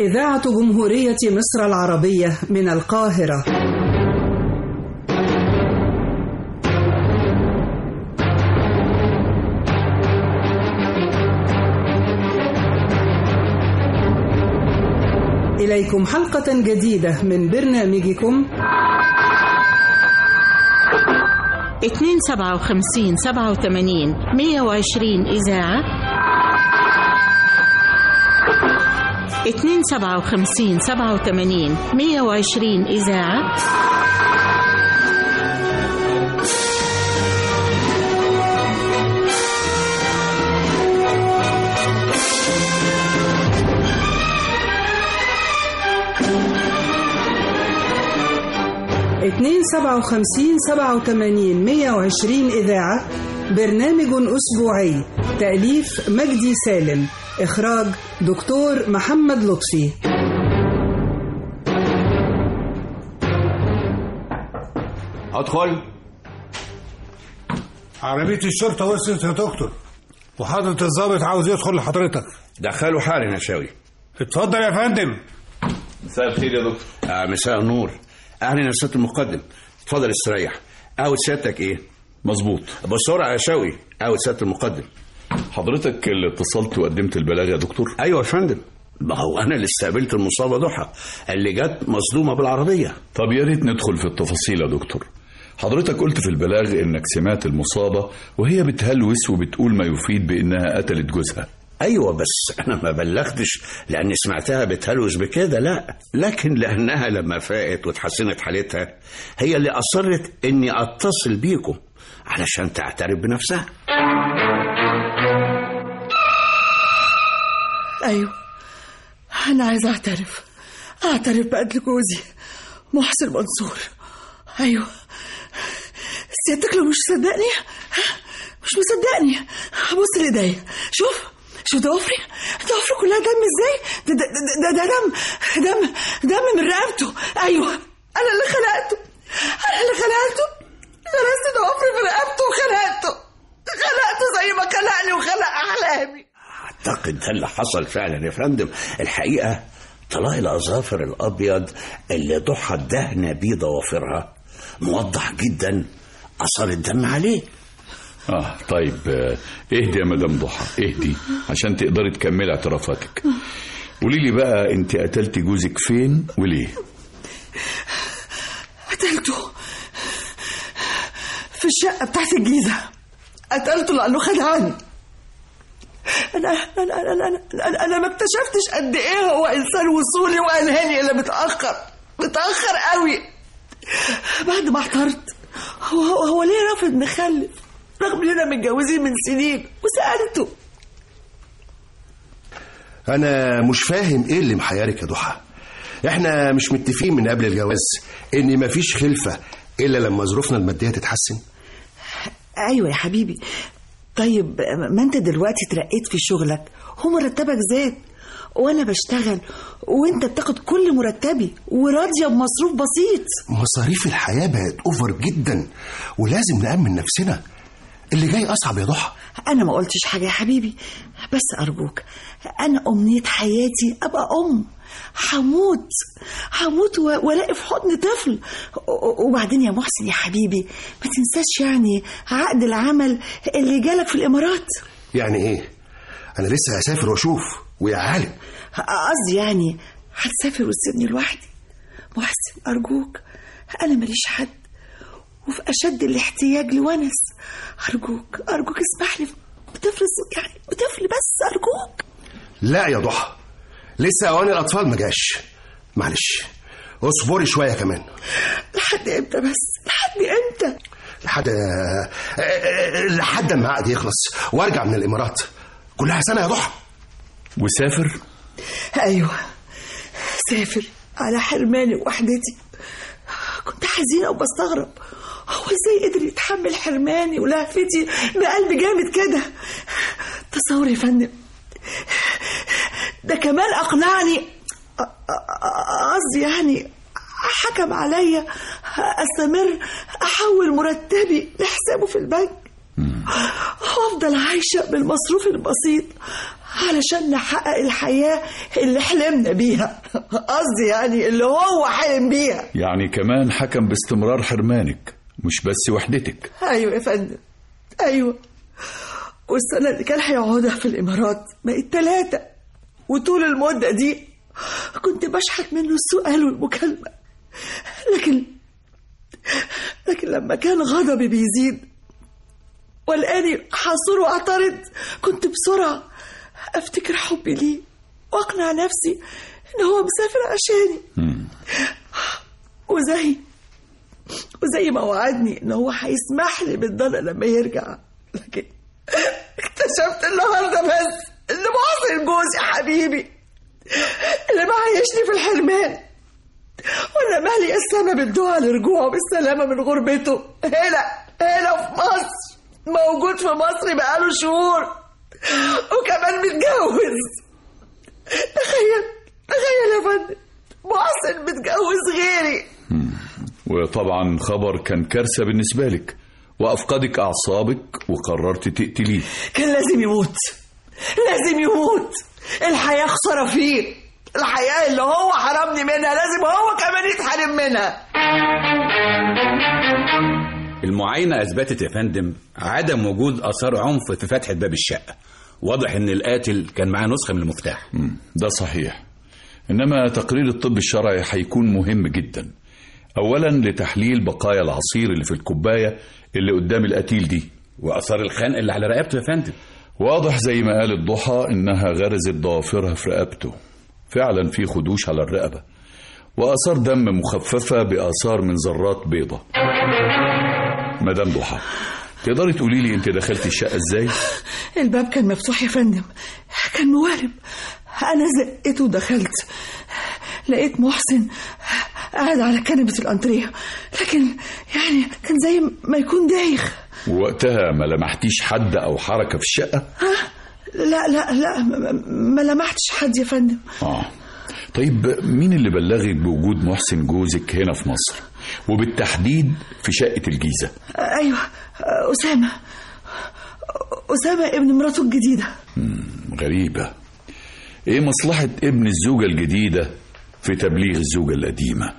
إذاعة جمهورية مصر العربية من القاهرة إليكم حلقة جديدة من برنامجكم 257 87 120 إذاعة 257 87 120 إذاعة اتنين سبعة وخمسين سبعة وتمانين مية وعشرين إذاعة برنامج أسبوعي تأليف مجدي سالم إخراج دكتور محمد لطفي ادخل عربية الشرطة وصلت يا دكتور وحضرة الضابط عاوز يدخل لحضرتك دخله حالا يا شاوي اتفضل يا فندم مساء الخير يا دكتور آه مساء النور اهلا يا سياده المقدم اتفضل استريح قهوه سيادتك ايه مظبوط بسرعه يا شاوي قهوه سياده المقدم حضرتك اللي اتصلت وقدمت البلاغ يا دكتور ايوه يا فندم ما هو انا اللي استقبلت المصابه ضحى اللي جت مصدومه بالعربيه طب يا ريت ندخل في التفاصيل يا دكتور حضرتك قلت في البلاغ انك سمعت المصابة وهي بتهلوس وبتقول ما يفيد بانها قتلت جوزها ايوه بس انا ما بلغتش لاني سمعتها بتهلوس بكده لا لكن لانها لما فاقت وتحسنت حالتها هي اللي اصرت اني اتصل بيكم علشان تعترف بنفسها أيوة أنا عايزة أعترف أعترف بقتل جوزي محسن منصور أيوة سيادتك لو مش مصدقني ها؟ مش مصدقني بص لإيديا شوف شوف ضوافري ضوافري كلها دم ازاي ده ده, ده, ده, ده دم دم دم من رقبته ايوه انا اللي خلقته انا اللي خلقته غرست ضوافري في رقبته وخلقته خلقته زي ما خلقني وخلق احلامي اعتقد ده اللي حصل فعلا يا فندم الحقيقه طلاق الاظافر الابيض اللي ضحى دهن بيه ضوافرها موضح جدا اثر الدم عليه اه طيب آه، اهدي يا مدام ضحى اهدي عشان تقدري تكملي اعترافاتك قولي لي بقى انت قتلتي جوزك فين وليه قتلته في الشقة بتاعت الجيزة قتلته لأنه خدعني أنا أنا أنا أنا أنا, أنا ما اكتشفتش قد إيه هو إنسان وصولي وأناني إلا متأخر متأخر قوي بعد ما احترت هو هو, هو ليه رافض نخلف رغم إننا متجوزين من سنين وسألته انا مش فاهم ايه اللي محيرك يا ضحى احنا مش متفقين من قبل الجواز ان مفيش خلفه الا لما ظروفنا الماديه تتحسن أيوة يا حبيبي طيب ما أنت دلوقتي اترقيت في شغلك ومرتبك زاد وأنا بشتغل وأنت بتاخد كل مرتبي وراضية بمصروف بسيط مصاريف الحياه بقت اوفر جدا ولازم نامن نفسنا اللي جاي اصعب يا ضحى أنا ما قلتش حاجة يا حبيبي بس أرجوك أنا أمنية حياتي أبقى أم هموت هموت و- والاقي في حضن طفل و- وبعدين يا محسن يا حبيبي ما تنساش يعني عقد العمل اللي جالك في الإمارات يعني ايه انا لسه هسافر واشوف ويا عالم قصدي يعني هتسافر وتسيبني لوحدي محسن أرجوك أنا ماليش حد وفي أشد الاحتياج لونس أرجوك أرجوك اسمح لي بطفل ص- يعني بطفل بس أرجوك لا يا ضحى لسه اوان الاطفال ما جاش معلش اصبري شويه كمان لحد امتى بس لحد امتى لحد لحد ما عقد يخلص وارجع من الامارات كلها سنه يا ضحى وسافر ايوه سافر على حرماني ووحدتي كنت حزينه وبستغرب هو ازاي قدر يتحمل حرماني ولهفتي بقلب جامد كده تصور يا فندم ده كمان اقنعني أ- أ- قصدي يعني حكم عليا استمر احول مرتبي لحسابه في البنك وافضل عايشه بالمصروف البسيط علشان نحقق الحياة اللي حلمنا بيها قصدي يعني اللي هو حلم بيها يعني كمان حكم باستمرار حرمانك مش بس وحدتك أيوة يا فندم أيوة والسنة اللي كان هيقعدها في الإمارات بقت ثلاثة وطول المدة دي كنت بشحت منه السؤال والمكالمة لكن لكن لما كان غضبي بيزيد والآني حصور واعترض كنت بسرعة أفتكر حبي ليه وأقنع نفسي إن هو مسافر عشاني وزي وزي ما وعدني إن هو هيسمح لي بالضنا لما يرجع لكن اكتشفت النهارده بس إن محسن جوزي حبيبي اللي معيشني في الحرمان ولا مالي السما بالدعاء لرجوعه بالسلامة من غربته هنا هنا في مصر موجود في مصر بقاله شهور وكمان متجوز تخيل تخيل يا فندم محسن متجوز غيري وطبعا خبر كان كارثة بالنسبة لك وأفقدك أعصابك وقررت تقتليه كان لازم يموت لازم يموت الحياة خسارة فيه الحياة اللي هو حرمني منها لازم هو كمان يتحرم منها المعاينة أثبتت يا فندم عدم وجود آثار عنف في فتحة باب الشقة واضح إن القاتل كان معاه نسخة من المفتاح مم، ده صحيح إنما تقرير الطب الشرعي هيكون مهم جدا أولا لتحليل بقايا العصير اللي في الكوباية اللي قدام القتيل دي وآثار الخنق اللي على رقبته يا فندم واضح زي ما قال الضحى إنها غرزت ضوافرها في رقبته فعلا في خدوش على الرقبة وآثار دم مخففة بآثار من ذرات بيضة مدام ضحى تقدري تقولي لي انت دخلتي الشقة ازاي؟ الباب كان مفتوح يا فندم كان موارب أنا زقته ودخلت لقيت محسن قاعد على كنبة الأنتريه لكن يعني كان زي ما يكون دايخ ووقتها ما لمحتيش حد أو حركة في الشقة؟ لا لا لا ما- ما لمحتش حد يا فندم آه طيب مين اللي بلغك بوجود محسن جوزك هنا في مصر؟ وبالتحديد في شقة الجيزة أيوة أسامة أسامة ابن مراته الجديدة غريبة ايه مصلحة ابن الزوجة الجديدة في تبليغ الزوجة القديمة؟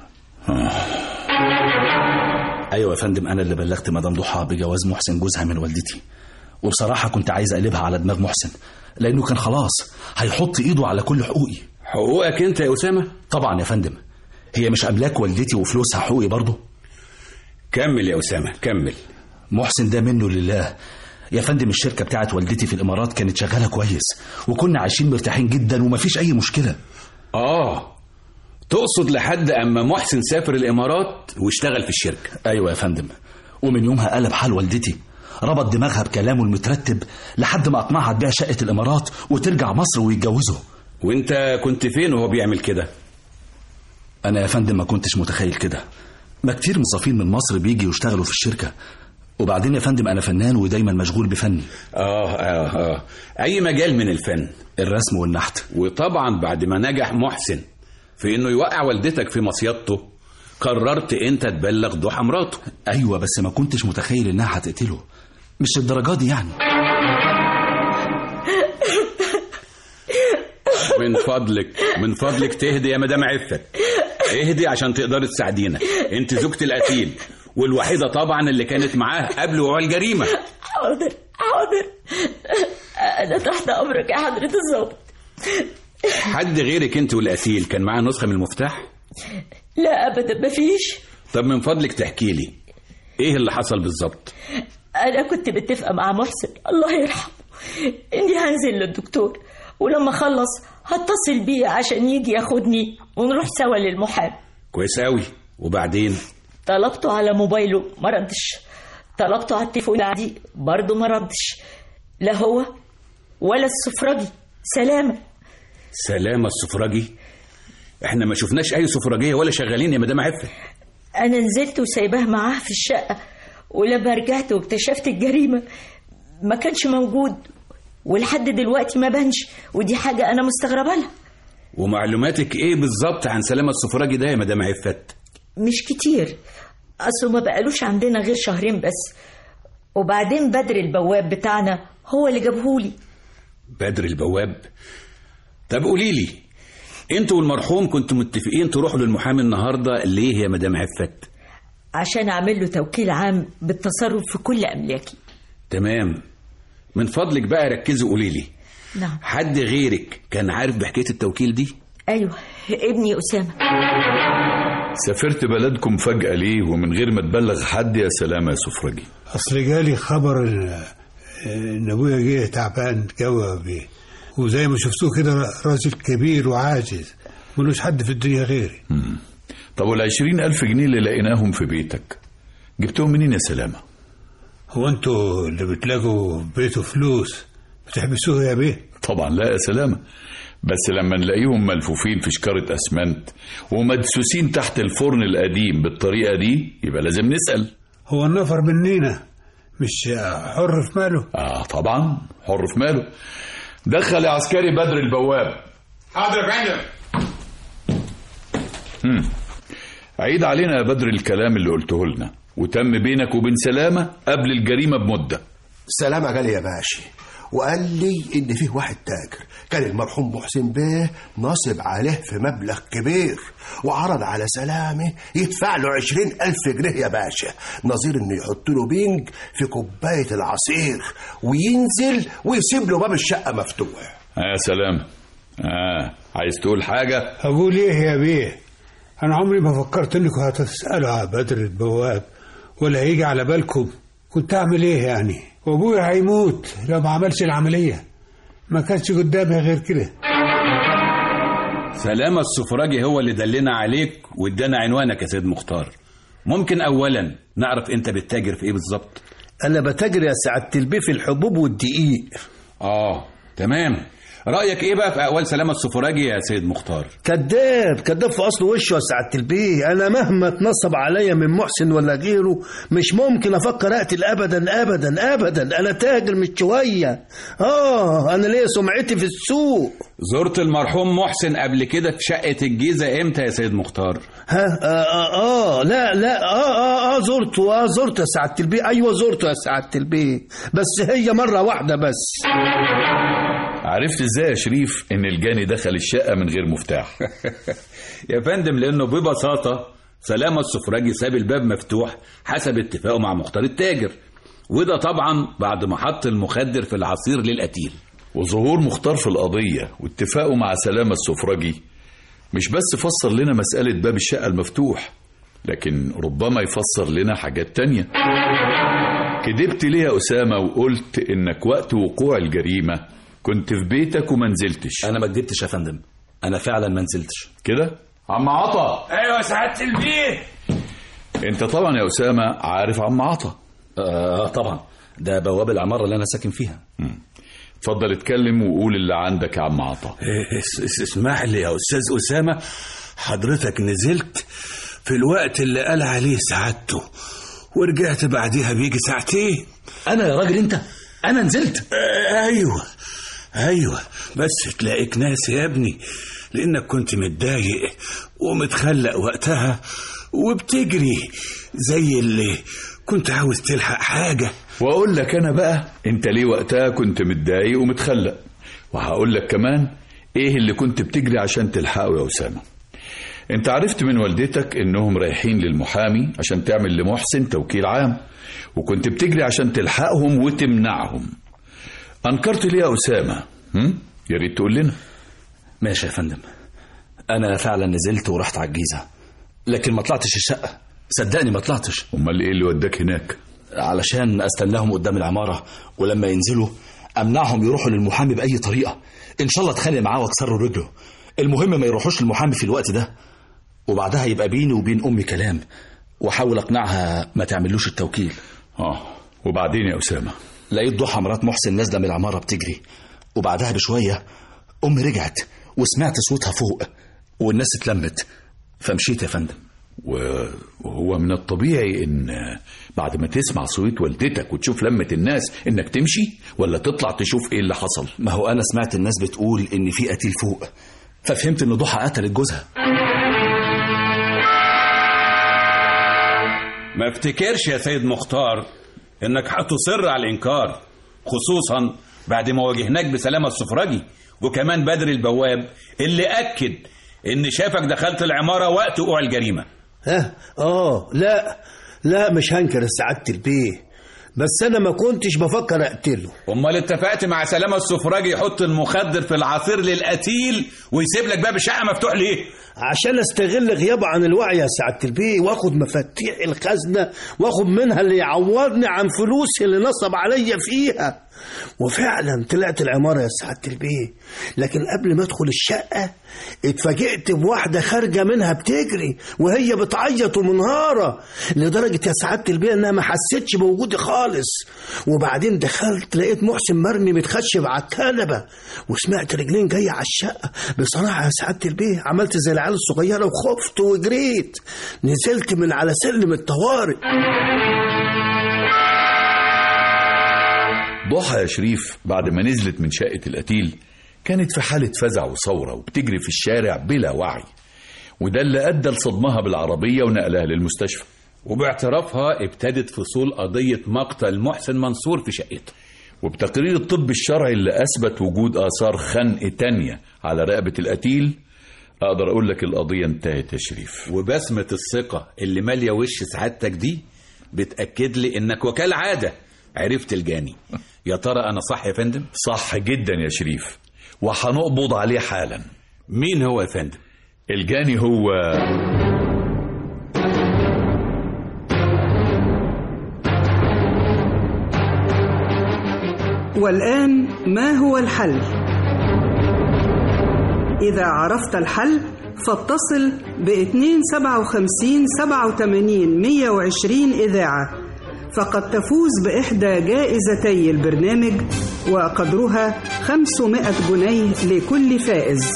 ايوه يا فندم انا اللي بلغت مدام ضحى بجواز محسن جوزها من والدتي وبصراحه كنت عايز اقلبها على دماغ محسن لانه كان خلاص هيحط ايده على كل حقوقي حقوقك أنت يا أسامة طبعا يا فندم هي مش املاك والدتي وفلوسها حقوقي برضه كمل يا أسامة كمل محسن ده منه لله يا فندم الشركه بتاعت والدتي في الامارات كانت شغاله كويس وكنا عايشين مرتاحين جدا ومفيش اي مشكله آه تقصد لحد أما محسن سافر الإمارات واشتغل في الشركة ايوه يا فندم ومن يومها قلب حال والدتي ربط دماغها بكلامه المترتب لحد ما اقنعها تبيع شقه الامارات وترجع مصر ويتجوزوا وأنت كنت فين وهو بيعمل كده انا يا فندم ما كنتش متخيل كده ما كتير موظفين من مصر بيجي يشتغلوا في الشركه وبعدين يا فندم انا فنان ودايما مشغول بفني آه آه آه أي مجال من الفن الرسم والنحت وطبعا بعد ما نجح محسن في إنه يوقع والدتك في مصيدته قررت أنت تبلغ ضحى مراته ايوه بس ما كنتش متخيل انها هتقتله مش الدرجات دي يعني من فضلك من فضلك تهدي يا مدام عفت اهدي عشان تقدري تساعدينا انت زوجة القتيل والوحيدة طبعا اللي كانت معاه قبل وقوع الجريمة حاضر حاضر أنا تحت أمرك يا حضرة الظابط حد غيرك انت والقتيل كان معاه نسخة من المفتاح لا أبدا مفيش طب من فضلك تحكي لي ايه اللي حصل بالظبط أنا كنت متفقة مع محسن الله يرحمه إني هنزل للدكتور ولما أخلص هتصل بيه عشان يجي ياخدني ونروح سوا للمحامي كويس قوي وبعدين طلبته على موبايله ما ردش طلبته على التليفون العادي برضه ما ردش لا هو ولا السفرجي سلامة سلامة السفراجي احنا ما شفناش اي سفراجية ولا شغالين يا مدام عفت أنا نزلت وسايباه معاه في الشقة ولما رجعت واكتشفت الجريمة ما كانش موجود ولحد دلوقتي ما بانش ودي حاجة أنا مستغربة لها ومعلوماتك ايه بالظبط عن سلامة السفراجي ده يا مدام عفت مش كتير أصله ما بقالوش عندنا غير شهرين بس وبعدين بدر البواب بتاعنا هو اللي جابهولي بدر البواب طب قولي لي انتوا والمرحوم كنتوا متفقين تروحوا للمحامي النهارده ليه يا مدام عفت عشان أعمل له توكيل عام بالتصرف في كل أملاكي تمام من فضلك بقى ركزي قولي لي نعم حد غيرك كان عارف بحكايه التوكيل دي أيوه ابني أسامة سافرت بلدكم فجأة ليه ومن غير ما تبلغ حد يا سلامة يا سفرجي اصل جالي خبر ان ان ابويا جه تعبان جوه بيه وزي ما شفتوه كده راجل كبير وعاجز ملوش حد في الدنيا غيري طب والعشرين ألف جنيه اللي لقيناهم في بيتك جبتهم منين يا سلامة هو انتوا اللي بتلاقوا في بيته فلوس بتحبسوه يا بيه طبعا لا يا سلامة بس لما نلاقيهم ملفوفين في شكارة أسمنت ومدسوسين تحت الفرن القديم بالطريقة دي يبقى لازم نسأل هو النفر مننا مش حر في ماله آه طبعا حر في ماله دخل يا عسكري بدر البواب حاضر يا فندم هم. عيد علينا يا بدر الكلام اللي قلته لنا وتم بينك وبين سلامة قبل الجريمة بمدة سلامة جالي يا باشا وقال لي ان فيه واحد تاجر كان المرحوم محسن بيه ناصب عليه في مبلغ كبير وعرض على سلامة يدفع له عشرين ألف جنيه يا باشا نظير انه يحط له بينج في كوباية العصير وينزل ويسيب له باب الشقة مفتوح آه يا سلام آه عايز تقول حاجة اقول ايه يا بيه انا عمري ما فكرت انكم هتسالوا على بدر البواب ولا هيجي على بالكم كنت اعمل ايه يعني وابويا هيموت لو ما عملش العمليه ما كانش قدامي غير كده سلامة السفراجي هو اللي دلنا عليك وادانا عنوانك يا سيد مختار ممكن اولا نعرف انت بتتاجر في ايه بالظبط انا بتاجر يا سعاده البيه في الحبوب والدقيق اه تمام رايك ايه بقى في اقوال سلامة السفراجي يا سيد مختار كذاب كذاب في اصل وشه يا سعاده البيه انا مهما اتنصب عليا من محسن ولا غيره مش ممكن افكر اقتل ابدا ابدا ابدا انا تاجر مش شويه اه انا ليا سمعتي في السوق زرت المرحوم محسن قبل كده في شقة الجيزة امتى يا سيد مختار ها آه, آه, اه لا لا اه اه اه زرته اه زرته يا سعاده البيه ايوه زرته يا سعاده البيه بس هي مره واحده بس عرفت ازاي يا شريف ان الجاني دخل الشقة من غير مفتاح يا فندم لانه ببساطة سلامة السفراجي ساب الباب مفتوح حسب اتفاقه مع مختار التاجر وده طبعا بعد ما حط المخدر في العصير للقتيل وظهور مختار في القضية واتفاقه مع سلامة السفرجي مش بس فسر لنا مسألة باب الشقة المفتوح لكن ربما يفسر لنا حاجات تانية كدبت ليه يا أسامة وقلت إنك وقت وقوع الجريمة كنت في بيتك وما نزلتش انا ما كدبتش يا فندم انا فعلا ما نزلتش كده عم عطا ايوه سعاده البيه انت طبعا يا أسامة عارف عم عطا اه طبعا ده بواب العماره اللي انا ساكن فيها اتفضل اتكلم وقول اللي عندك يا عم عطا اسمح لي يا استاذ اسامه حضرتك نزلت في الوقت اللي قال عليه سعادته ورجعت بعديها بيجي ساعتين انا يا راجل انت انا نزلت آه ايوه ايوه بس تلاقيك ناس يا ابني لانك كنت متضايق ومتخلق وقتها وبتجري زي اللي كنت عاوز تلحق حاجه واقول لك انا بقى انت ليه وقتها كنت متضايق ومتخلق وهقول لك كمان ايه اللي كنت بتجري عشان تلحقه يا اسامه انت عرفت من والدتك انهم رايحين للمحامي عشان تعمل لمحسن توكيل عام وكنت بتجري عشان تلحقهم وتمنعهم انكرت ليه يا اسامه هم؟ يا ريت تقول لنا ماشي يا فندم انا فعلا نزلت ورحت على الجيزه لكن ما طلعتش الشقه صدقني ما طلعتش امال ايه اللي وداك هناك علشان استناهم قدام العماره ولما ينزلوا امنعهم يروحوا للمحامي باي طريقه ان شاء الله اتخانق معاه واكسر رجله المهم ما يروحوش للمحامي في الوقت ده وبعدها يبقى بيني وبين امي كلام واحاول اقنعها ما تعملوش التوكيل اه وبعدين يا اسامه لقيت ضحى مرات محسن نازله من العماره بتجري وبعدها بشويه امي رجعت وسمعت صوتها فوق والناس اتلمت فمشيت يا فندم وهو من الطبيعي ان بعد ما تسمع صوت والدتك وتشوف لمة الناس انك تمشي ولا تطلع تشوف ايه اللي حصل ما هو انا سمعت الناس بتقول ان في قتيل فوق ففهمت ان ضحى قتلت جوزها ما افتكرش يا سيد مختار انك هتصر على الانكار خصوصا بعد ما واجهناك بسلامة السفراجي وكمان بدر البواب اللي أكد إن شافك دخلت العمارة وقت وقوع الجريمة ها اه لا لا مش هنكر سعادة البيه بس انا ما كنتش بفكر اقتله امال اتفقت مع سلامة السفراجي يحط المخدر في العصير للقتيل ويسيب لك باب الشقة مفتوح ليه عشان استغل غيابه عن الوعي يا سعادة البيه واخد مفاتيح الخزنة واخد منها اللي يعوضني عن فلوسي اللي نصب عليا فيها وفعلا طلعت العمارة يا سعادة البيه لكن قبل ما ادخل الشقة اتفاجئت بواحدة خارجة منها بتجري وهي بتعيط ومنهارة لدرجة يا سعادة البيه انها ما حسيتش بوجودي خالص وبعدين دخلت لقيت محسن مرمي متخشب على الكنبة وسمعت رجلين جاية على الشقة بصراحة يا سعادة البيه عملت زي العيال الصغيرة وخفت وجريت نزلت من على سلم الطوارئ ضحى يا شريف بعد ما نزلت من شقة القتيل كانت في حالة فزع وثورة وبتجري في الشارع بلا وعي وده اللي أدى لصدمها بالعربية ونقلها للمستشفى وباعترافها ابتدت فصول قضية مقتل محسن منصور في شقته وبتقرير الطب الشرعي اللي أثبت وجود آثار خنق تانية على رقبة القتيل أقدر أقول لك القضية انتهت يا شريف وبسمة الثقة اللي مالية وش سعادتك دي بتأكد لي إنك وكالعادة عرفت الجاني يا ترى أنا صح يا فندم؟ صح جدا يا شريف وهنقبض عليه حالا مين هو يا فندم؟ الجاني هو والآن ما هو الحل؟ إذا عرفت الحل فاتصل ب 257 87 120 إذاعة فقد تفوز بإحدى جائزتي البرنامج وقدرها 500 جنيه لكل فائز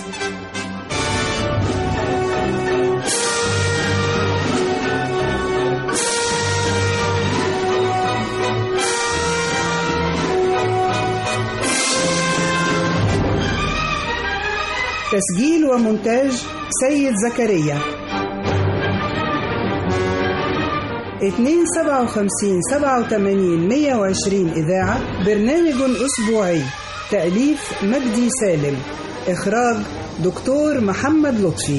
تسجيل ومونتاج سيد زكريا 257 87 120 إذاعة برنامج أسبوعي تأليف مجدي سالم إخراج دكتور محمد لطفي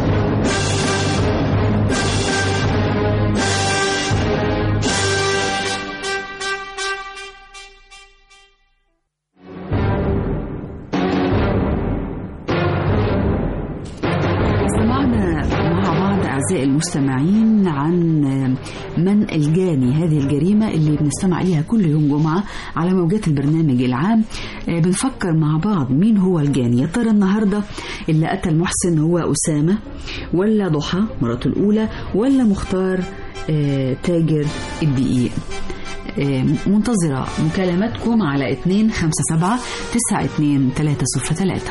سمعنا مع بعض أعزائي المستمعين عن من الجاني هذه الجريمة اللي بنستمع إليها كل يوم جمعة على موجات البرنامج العام بنفكر مع بعض مين هو الجاني يا ترى النهاردة اللي قتل محسن هو أسامة ولا ضحى مراته الأولى ولا مختار آه، تاجر الدقيق آه، منتظرة مكالماتكم على 257 92 303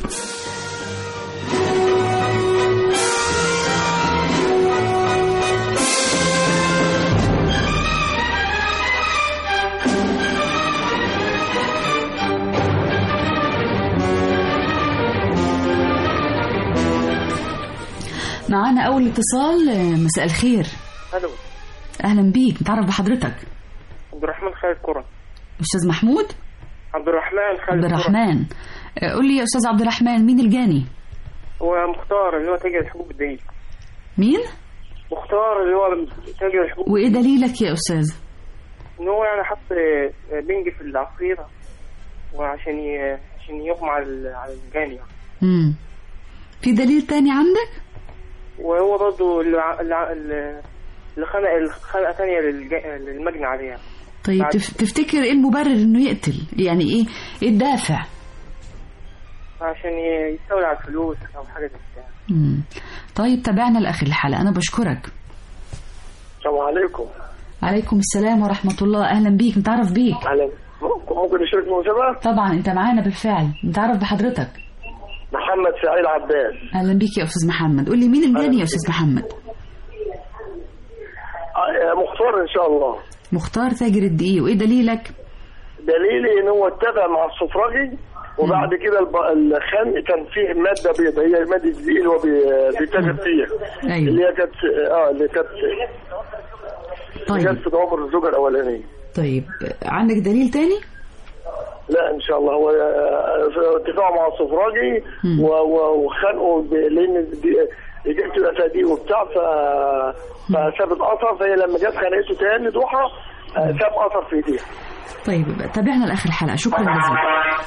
معانا أول اتصال آه، مساء الخير الو أهلا بيك نتعرف بحضرتك عبد الرحمن خالد كرة أستاذ محمود عبد الرحمن خالد عبد كرة. الرحمن آه، قول لي يا أستاذ عبد الرحمن مين الجاني هو مختار اللي هو تاجر الحبوب الدقيق مين مختار اللي هو تاجر الحبوب وإيه دليلك يا أستاذ ان هو يعني حط بنج في العصير وعشان ي... عشان يغمى على ال- على الجاني يعني. مم. في دليل تاني عندك وهو برضه اللي ع- اللي ع- اللي خنق الخنقة تانية للج- للمجني عليها طيب بعد- تف... تفتكر إيه المبرر إنه يقتل يعني إيه إيه الدافع عشان ي- يستولي على الفلوس او حاجة زي كده مم. طيب تابعنا لآخر الحلقة أنا بشكرك السلام عليكم عليكم السلام ورحمة الله أهلا بيك نتعرف بيك اهلا ممكن نشارك مسابقة طبعا أنت معانا بالفعل نتعرف بحضرتك محمد سعيد عباس أهلا بيك يا أستاذ محمد قول لي مين الجاني يا أستاذ محمد آه، مختار ان شاء الله مختار تاجر الدقيق وإيه دليلك دليلي ان هو اتفق مع السفراجي وبعد كده الب- الخنق كان فيه ماده بيضاء هي ماده الدقيق اللي هو بي- بيتاجر فيها أيوة. اللي هي كانت اه اللي كانت طيب. كانت في ضوابط الزوجه الاولانيه طيب عندك دليل تاني لا ان شاء الله هو آه، في اتفاق مع السفراجي و- و- وخانقه ب- لان دي- اجابته الافاديه وبتاع ف فسابت اثر فهي لما جت خانقته تاني ضحى آه، ساب اثر في ايديها طيب تابعنا لاخر الحلقه شكرا جزيلا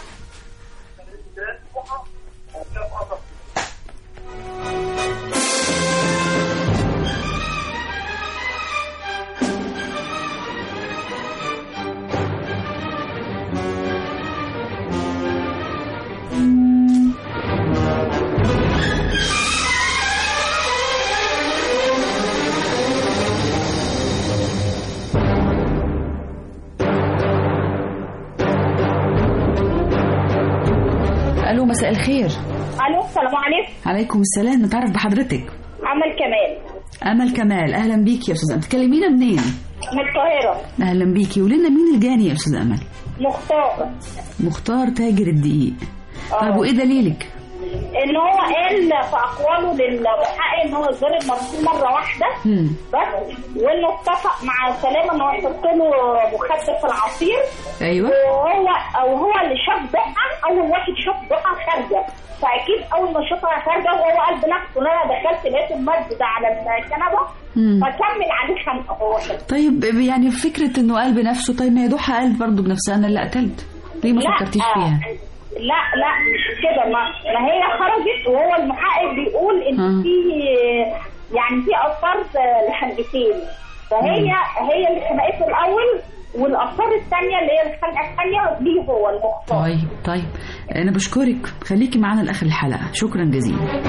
الو مساء الخير الو السلام عليكم عليكم السلام نتعرف بحضرتك عمل كمال امل كمال اهلا بيكي يا استاذه أمل. بتكلمينا منين من القاهره اهلا بيكي ولنا مين الجاني يا استاذه امل مختار مختار تاجر الدقيق طيب وايه دليلك ان هو قال في اقواله للمحقق ان هو اتضرب مرتين مره واحده مم. بس وانه اتفق مع سلامه انه يحط له مخدر في العصير ايوه وهو او هو اللي شاف دقه اول واحد شاف دقه خارجه فاكيد اول ما شافها خارجه وهو قال بنفسه ان انا دخلت لقيت المد ده على الكنبه مم. فكمل عليه خنقه هو كده طيب يعني فكره انه قال بنفسه طيب ما هي ضحى قالت برضه بنفسها انا اللي قتلت ليه ما لا، فكرتيش آه، فيها لا لا مش كده ما, ما هي خرجت وهو المحقق بيقول ان آه. في يعني في اثار لخنقتين فهي هي اللي خنقته الاول والاثار الثانيه اللي هي الخنقه الثانيه ليه هو المختار طيب طيب انا بشكرك خليكي معانا لاخر الحلقه شكرا جزيلا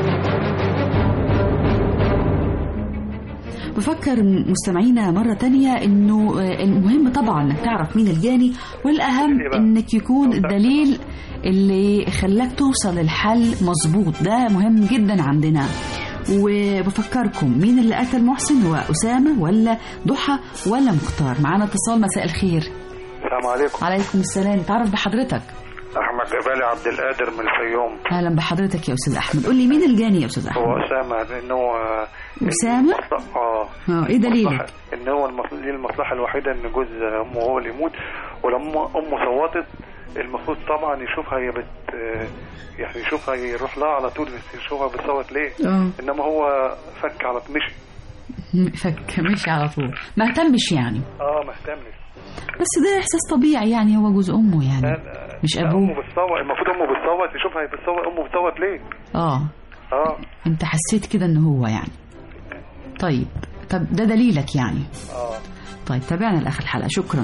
بفكر مستمعينا مرة تانية انه آه، المهم طبعا انك تعرف مين الجاني والاهم انك يكون الدليل اللي خلاك توصل للحل مظبوط ده مهم جدا عندنا وبفكركم مين اللي قتل محسن هو أسامة ولا ضحى ولا مختار معانا اتصال مساء الخير السلام عليكم عليكم السلام تعرف بحضرتك احمد جبالي عبد القادر من الفيوم اهلا بحضرتك يا استاذ احمد قول لي مين الجاني يا استاذ احمد هو اسامه لان هو أسامة؟ المصلحة- اه اه ايه دليلك ان هو المص- ليه المصلحه الوحيده ان جوز امه هو اللي يموت ولما امه صوتت المفروض طبعا يشوفها هي بت يعني يشوفها يروح لها على طول بس يشوفها بتصوت ليه اه انما هو فك على مشي فك ماشي على طول ما اهتمش يعني اه ما اهتمش بس ده احساس طبيعي يعني هو جوز امه يعني مش لا، ابوه امه بتصوت المفروض امه بتصوت يشوفها هي بتصوت امه بتصوت ليه اه اه انت حسيت كده ان هو يعني طيب طب ده دليلك يعني اه طيب تابعنا لاخر الحلقه شكرا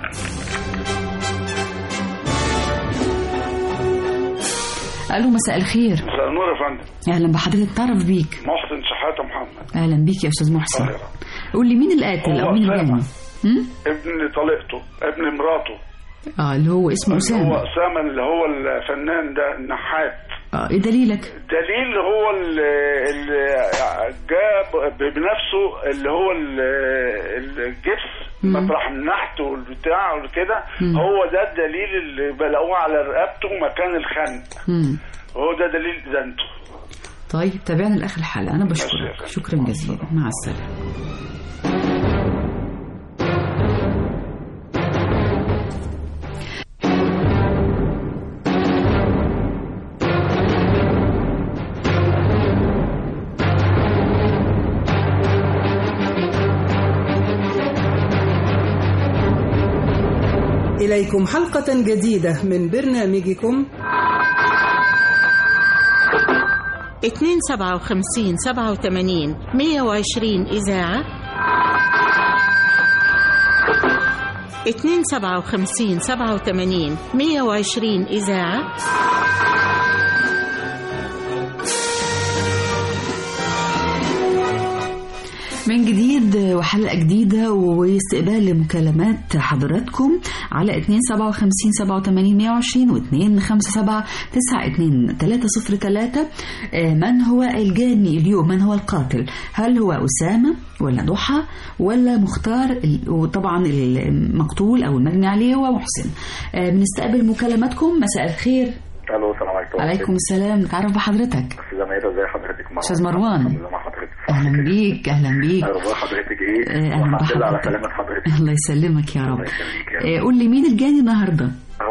الو مساء الخير مساء النور يا فندم اهلا بحضرتك تعرف بيك محسن شحاته محمد اهلا بيك يا استاذ محسن قول لي مين القاتل هو او مين أسامة. الجاني هم؟ ابن طليقته ابن مراته اه اللي هو اسمه هو اسامه اسامه اللي هو الفنان ده النحات اه ايه دليلك دليل هو اللي اللي جاب بنفسه اللي هو ال- الجبس مم. مطرح النحت والبتاع وكده مم. هو ده الدليل اللي بلاقوه على رقبته مكان الخنق مم. هو ده دليل دانته طيب تابعنا لاخر الحلقه انا بشكرك شكرا جزيلا مع السلامه إليكم حلقة جديدة من برنامجكم 257 87 120 إذاعة 257 87 120 إذاعة من جديد وحلقة جديدة واستقبال لمكالمات حضراتكم على 257 87 120 و 257 92 303 من هو الجاني اليوم من هو القاتل هل هو أسامة ولا ضحى ولا مختار ال- وطبعا المقتول أو المجني عليه هو محسن آه، بنستقبل مكالماتكم مساء الخير الو السلام عليكم عليكم السلام نتعرف بحضرتك استاذه ميادة ازي حضرتك مروان أستاذ مروان. الحمد لله مع حضرتك أهلا بيك أهلا بيك اخبار حضرتك ايه آه، أهلا والحمد لله على بحضرتك سلامه حضرتك الله يسلمك يا رب الله يخليك يا رب. آه، قول لي مين الجاني النهارده هو ان شاء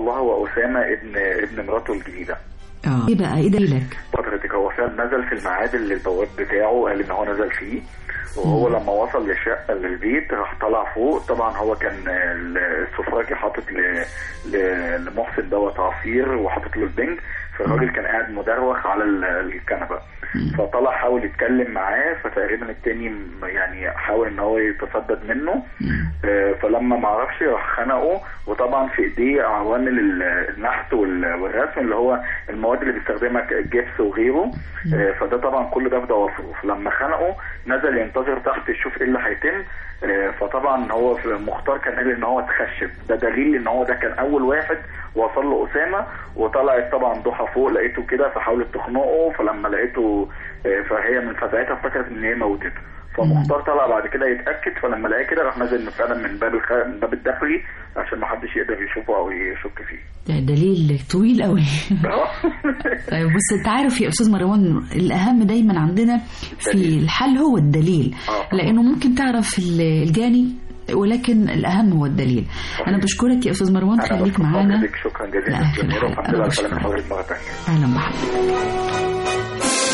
الله هو اسامه ابن ابن مراته الجديده اه ايه بقى ايه دليلك حضرتك هو فعلا نزل في الميعاد اللي البواب بتاعه قال ان هو نزل فيه وهو لما وصل للشقه للبيت راح طلع فوق طبعا هو كان ال- السفراجي حاطط ل- ل- لمحسن دوت عصير وحاطط له البنج فالراجل كان قاعد مدروخ على ال- الكنبه فطلع حاول يتكلم معاه فتقريبا التاني م- يعني حاول ان هو يتصدد منه آه، فلما ما عرفش راح خنقه وطبعا في ايديه عوامل ال- النحت وال- والرسم اللي هو المواد اللي بيستخدمها ك- الجبس وغيره آه، فده طبعا كل ده في ضوافره فلما خنقه نزل ينتظر تحت يشوف ايه اللي هيتم آه، فطبعا هو في مختار كان قال ان هو اتخشب ده دليل ان هو ده كان اول واحد وصل له اسامه وطلعت طبعا ضحى فوق لقيته كده فحاولت تخنقه فلما لقيته آه، فهي من فزعتها افتكرت ان هي موتته فمختار طلع بعد كده يتاكد فلما لقاه كده راح نازل فعلا من باب الخ... من باب الداخلي عشان ما حدش يقدر يشوفه او يشك فيه ده دليل طويل قوي طيب بص انت عارف يا استاذ مروان الاهم دايما عندنا في الحل هو الدليل لانه ممكن تعرف ال- الجاني ولكن الاهم هو الدليل انا بشكرك يا استاذ مروان خليك معانا حضرتك شكرا جزيلا لا، آخر جميل الحلقة. والحمد أنا لله على بشكرك. سلامة حضرتك مره ثانيه اهلا بحضرتك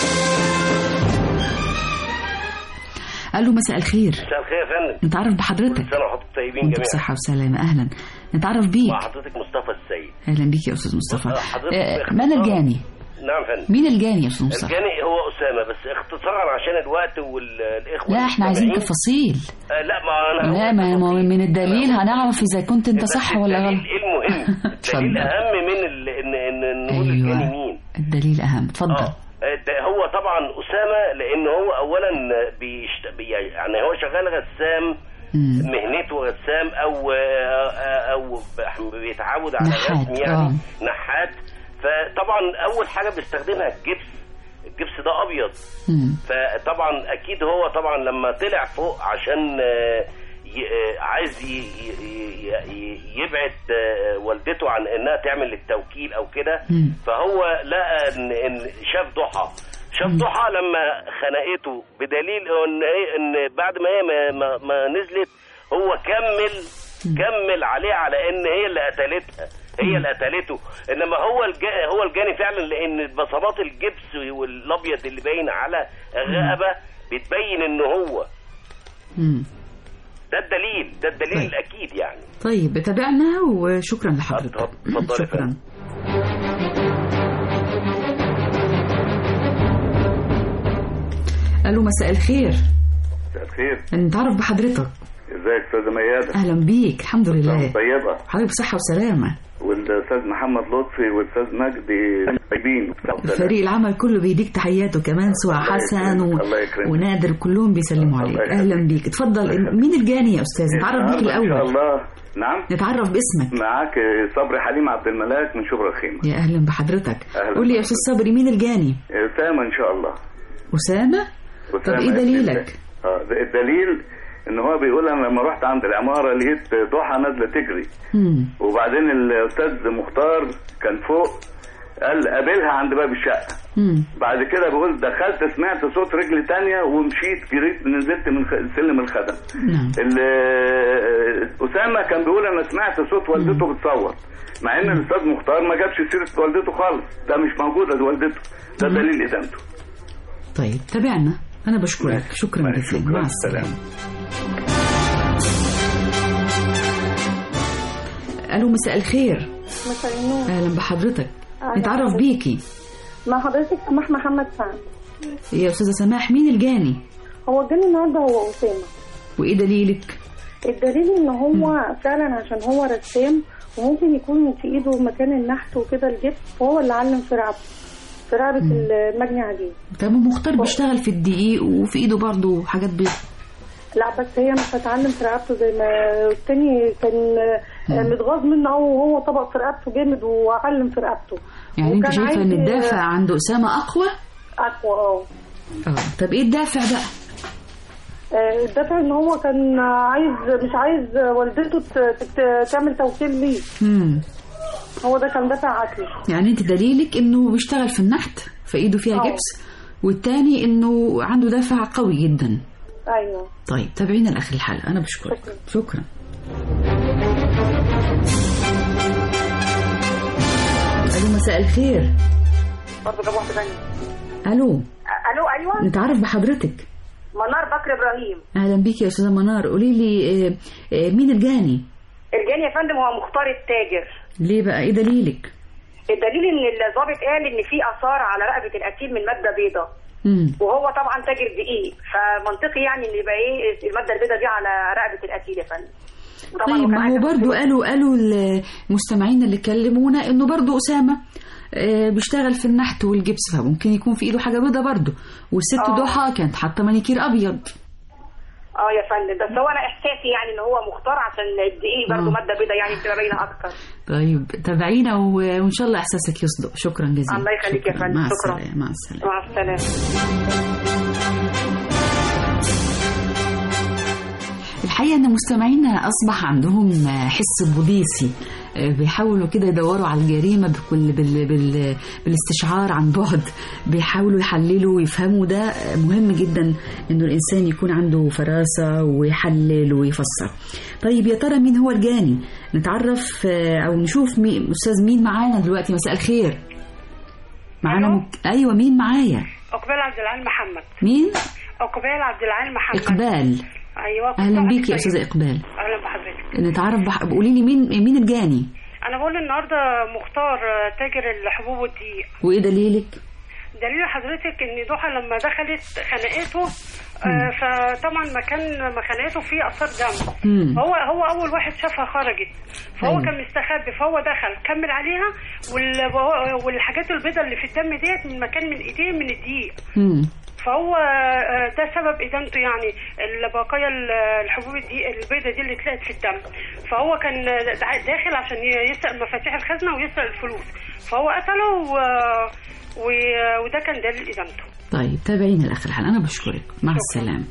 الو مساء الخير مساء الخير يا فندم نتعرف بحضرتك كل سنه وحضرتك طيبين وانت جميعا بصحة وسلامة اهلا نتعرف بيك مع حضرتك مصطفى السيد اهلا بيك يا استاذ مصطفى حضرتك آه، باختصار- من الجاني نعم يا فندم مين الجاني يا استاذ مصطفى الجاني هو اسامه بس اختصارا عشان الوقت والاخوه لا احنا عايزين المستمعين. تفاصيل آه لا ما انا لا ما ما من الدليل هنعرف اذا كنت انت صح ولا غلط ايه المهم الدليل اهم من ال... ان ان نقول الجاني مين الدليل اهم اتفضل آه، ده هو طبعا اسامه لان هو اولا بيشت... بي... يعني هو شغال غسام مهنته غسام او او بيتعود على نحات، رسم يعني آه. نحات فطبعا اول حاجه بيستخدمها الجبس الجبس ده ابيض مم. فطبعا اكيد هو طبعا لما طلع فوق عشان آه، ي- آه، عايز ي- ي- ي- ي- يبعد آه، والدته عن انها تعمل التوكيل او كده مم. فهو لقى ان ان شاف ضحى شاف ضحى لما خنقته بدليل ان هي ان بعد ما هي ما, ما, ما نزلت هو كمل كمل عليها على ان هي اللي قتلتها هي اللي قتلته انما هو الجا هو الجاني فعلا لان بصمات الجبس والابيض اللي باين على الرقبه بتبين ان هو مم. ده الدليل ده الدليل الاكيد يعني طيب تابعنا وشكرا لحضرتك اتفضل يا شكرا الو مساء الخير مساء الخير نتعرف بحضرتك ازيك استاذه ميادة اهلا بيك الحمد لله طيبة حضرتك بصحة وسلامة والاستاذ محمد لطفي والاستاذ مجدي طيبين فريق العمل كله بيديك تحياته كمان سواء حسن و... الله يكرمك. ونادر كلهم بيسلموا عليك يخليك. اهلا بيك اتفضل مين الجاني يا استاذ نتعرف بيك النهاردة ان شاء الاول الله نعم نتعرف باسمك معاك صبري حليم عبد الملاك من شبرا الخيمة يا اهلا بحضرتك أهلاً قول لي يا استاذ صبري مين الجاني أسامة ان شاء الله اسامة طب أسامة ايه ابن دليلك الله. اه ده الدليل ان هو بيقول انا لما رحت عند العمارة لقيت ضحى نازلة تجري مم. وبعدين الاستاذ مختار كان فوق قال قابلها عند باب الشقة مم. بعد كده بقول دخلت سمعت صوت رجل تانية ومشيت جريت نزلت من خ- سلم الخدم نعم ال- أسامة كان بيقول أنا سمعت صوت والدته بتصوت مع إن الأستاذ مختار ما جابش سيرة والدته خالص ده مش موجودة دي والدته ده دليل إدانته طيب تابعنا انا بشكرك شكرا جزيلا مع السلامة الو مساء الخير مساء النور اهلا بحضرتك أهلا نتعرف بحضرتك. بيكي مع حضرتك سماح محمد سعد يا استاذه سماح مين الجاني هو جاني النهارده هو اسامه وايه دليلك الدليل ان هو فعلا عشان هو رسام وممكن يكون في ايده مكان النحت وكده الجبس وهو اللي علم في رقبته في رقبه المجني عليه طب مختار بيشتغل في الدقيق وفي ايده برضه حاجات بيض لا بس هي مش هتعلم في رقبته زي ما التاني كان متغاظ منه او هو طبق في رقبته جامد وعلم في رقبته يعني انت وكان شايفه عايز- ان الدافع عند اسامه اقوى اقوى اه اه طب ايه الدافع بقى آه، الدافع ان هو كان عايز مش عايز والدته ت- ت- تعمل توكيل ليه امم هو ده كان دافع عقلي يعني انت دليلك انه بيشتغل في النحت فايده فيها آه. جبس والتاني انه عنده دافع قوي جدا ايوه طيب تابعينا لاخر الحلقه انا بشكرك شكرا مساء الخير برضه جاب واحده ثانيه الو الو ايوه نتعرف بحضرتك منار بكر ابراهيم اهلا بيك يا استاذه منار قولي لي آه، آه، مين الجاني الجاني يا فندم هو مختار التاجر ليه بقى ايه دليلك الدليل ان الضابط قال ان في اثار على رقبه القتيل من ماده بيضاء مم. وهو طبعا تاجر دقيق فمنطقي يعني ان يبقى ايه الماده البيضاء دي على رقبه القتيل يا فندم وطبعا طيب كان ما عايز هو برضو قالوا قالوا المستمعين اللي كلمونا انه برضو اسامه آه، بيشتغل في النحت والجبس فممكن يكون في ايده حاجه بيضه برضو والست آه. ضحى كانت حاطه مانيكير ابيض اه يا فندم بس هو انا احساسي يعني ان هو مختار عشان الدقيق برضه آه. ماده بيضاء يعني بتبقى باينه اكتر طيب تابعينا و- وان شاء الله احساسك يصدق شكرا جزيلا الله يخليك يا شكراً. فندم. مع شكراً. السلامه مع السلامه مع السلامه الحقيقة أن مستمعينا أصبح عندهم حس بوليسي بيحاولوا كده يدوروا على الجريمة بكل بال بال بالاستشعار عن بعد بيحاولوا يحللوا ويفهموا ده مهم جدا إنه الإنسان يكون عنده فراسة ويحلل ويفسر طيب يا ترى مين هو الجاني نتعرف آه، أو نشوف مين أستاذ مين معانا دلوقتي مساء الخير معانا مك... أيوة مين معايا اقبال عبد العال محمد مين اقبال عبد العال محمد إقبال ايوه كنت أهلا عارفة بيك يا طيب. أستاذة إقبال اهلا بحضرتك نتعرف بح... قولي لي مين مين الجاني انا بقول النهارده مختار آه، تاجر الحبوب والدقيق وايه دليلك دليل حضرتك ان ضحى لما دخلت خنقته آه، فطبعا مكان ما خنقته فيه اثار دم مم. هو هو اول واحد شافها خرجت فهو أيوة. كان مستخبي فهو دخل كمل عليها وال- والحاجات البيضاء اللي في الدم ديت من مكان من ايديه من الدقيق مم. فهو آه، ده سبب ادانته يعني البقايا ال- الحبوب دي البيضة دي اللي اتلقت في الدم فهو كان دع- داخل عشان ي- يسرق مفاتيح الخزنة ويسرق الفلوس فهو قتله و... و... وده كان دليل ادانته طيب تابعينا لاخر الحلقه انا بشكرك مع السلامه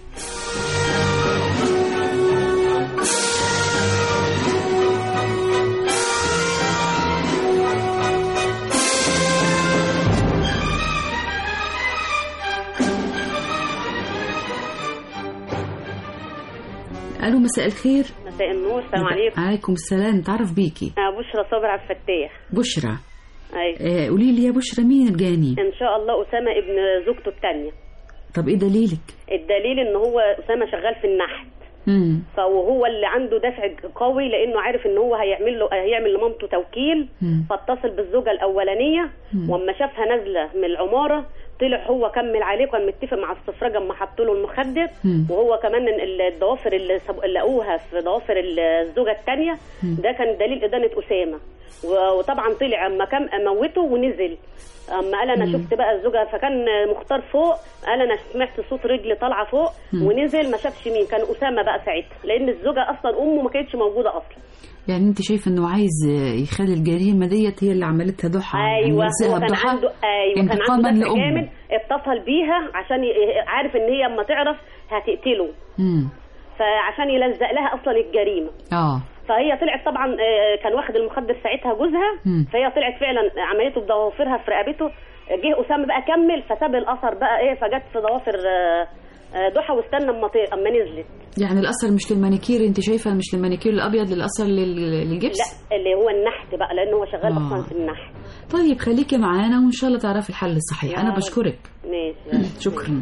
الو مساء الخير مساء النور السلام عليكم عليكم السلام تعرف بيكي أنا بشرى صابر عبد الفتاح بشرى أيوة. آه، قولي لي يا بشرى مين الجاني ان شاء الله اسامه ابن زوجته الثانيه طب ايه دليلك الدليل ان هو اسامه شغال في النحت مم. فهو اللي عنده دفع قوي لانه عارف ان هو هيعمل له هيعمل لمامته توكيل مم. فاتصل بالزوجه الاولانيه مم. واما شافها نازله من العماره طلع هو كمل عليه وكان متفق مع السفرجه اما حط له المخدر مم. وهو كمان ال- الضوافر اللي سب- اللي لقوها في ضوافر الزوجه الثانيه مم. ده كان دليل ادانه اسامه و- وطبعا طلع اما كان موته ونزل اما قال انا مم. شفت بقى الزوجه فكان مختار فوق قال انا سمعت صوت رجل طالعه فوق مم. ونزل ما شافش مين كان اسامه بقى ساعتها لان الزوجه اصلا امه ما كانتش موجوده اصلا يعني انت شايفه انه عايز آه، يخلي الجريمه ديت هي اللي عملتها ضحى يعني ايوه يلزقها هو كان بضحى عنده ايوه كان انتقاما عنده دفع لأمه. جامد اتصل بيها عشان ي- عارف ان هي اما تعرف هتقتله مم. فعشان يلزق لها اصلا الجريمه اه فهي طلعت طبعا آه، كان واخد المخدر ساعتها جوزها مم. فهي طلعت فعلا عملته بضوافرها في رقبته جه اسامه بقى كمل فساب الاثر بقى ايه فجت في ضوافر آه، آه، ضحى واستنى اما ط- اما نزلت يعني الاثر مش للمانيكير انت شايفه مش للمانيكير الابيض للاثر لل- للجبس لا اللي هو النحت بقى لان هو شغال آه. اصلا في النحت طيب خليكي معانا وان شاء الله تعرفي الحل الصحيح يا انا رب. بشكرك ماشي شكرا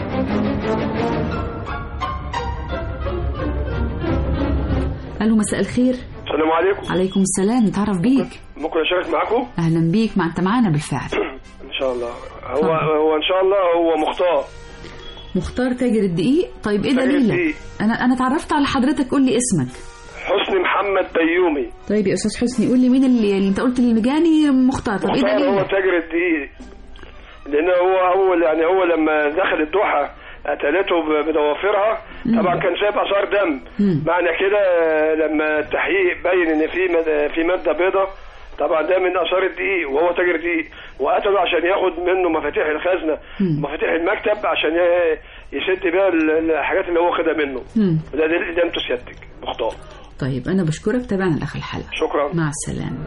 الو مساء الخير السلام عليكم عليكم السلام نتعرف بيك ممكن اشارك معاكم اهلا بيك ما انت معانا بالفعل ان شاء الله هو هو ان شاء الله هو مختار مختار تاجر الدقيق طيب ايه تاجر دليلك الدقيق. انا انا اتعرفت على حضرتك قول لي اسمك حسني محمد بيومي طيب يا استاذ حسني قول لي مين اللي, اللي انت قلت المجاني مختار طب ايه مختار هو دليلك تاجر الدقيق لان هو اول يعني هو لما دخل الضحى قتلته ب- بضوافرها طبعا كان سايب اثار دم معنى كده لما التحقيق بين ان في مد- في ماده بيضاء طبعا ده من اثار الدقيق وهو تاجر دقيق وقتله عشان ياخد منه مفاتيح الخزنه مفاتيح المكتب عشان ي- يسد بيها ال- الحاجات اللي هو خدها منه مم. وده دليل ادانته سيادتك مختار طيب انا بشكرك تابعنا لاخر الحلقه شكرا مع السلامه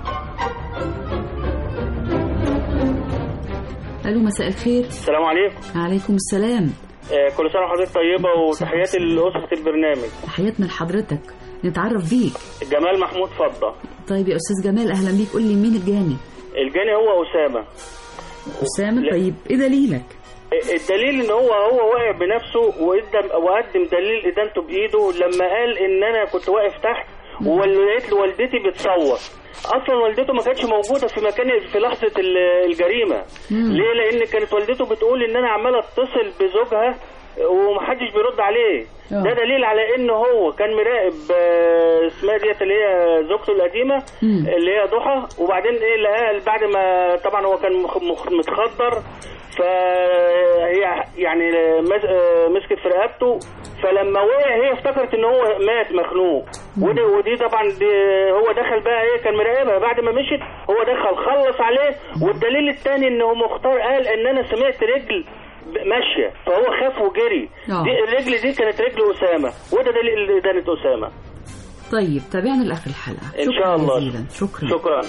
الو مساء الخير السلام عليكم عليكم السلام آه، كل سنه وحضرتك طيبه وتحياتي لاسره البرنامج تحياتنا لحضرتك نتعرف بيك جمال محمود فضه طيب يا استاذ جمال اهلا بيك قول لي مين الجاني الجاني هو اسامه أسامة طيب إيه دليلك؟ الدليل ان هو هو واقف بنفسه وقدم وقدم دليل ادانته بايده لما قال ان انا كنت واقف تحت ولقيت والدتي بتصور اصلا والدته ما كانتش موجوده في مكان في لحظه ال- الجريمه مم. ليه لان كانت والدته بتقول ان انا عمال اتصل بزوجها ومحدش بيرد عليه آه. ده دليل على ان هو كان مراقب آه، اسمها ديت اللي هي زوجته القديمه مم. اللي هي ضحى وبعدين ايه لقاها بعد ما طبعا هو كان مخ- مخ- متخدر فهي يعني مس- آه، مسكت في رقبته فلما وقع هي افتكرت ان هو مات مخنوق ودي ودي طبعا دي هو دخل بقى ايه كان مراقبها بعد ما مشيت هو دخل خلص عليه والدليل الثاني ان هو مختار قال ان انا سمعت رجل ب- ماشيه فهو خاف وجري آه. دي الرجل دي كانت رجل اسامه وده دليل ادانه اسامه طيب تابعنا لآخر الحلقة ان شكرا شاء الله جزيلا شكرا شكرا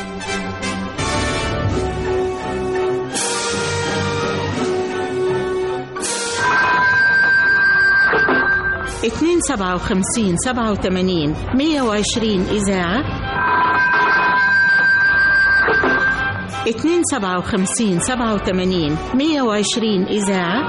اتنين سبعة وخمسين سبعة وتمانين مية وعشرين إذاعة اتنين سبعة وخمسين سبعة وتمانين مية وعشرين إذاعة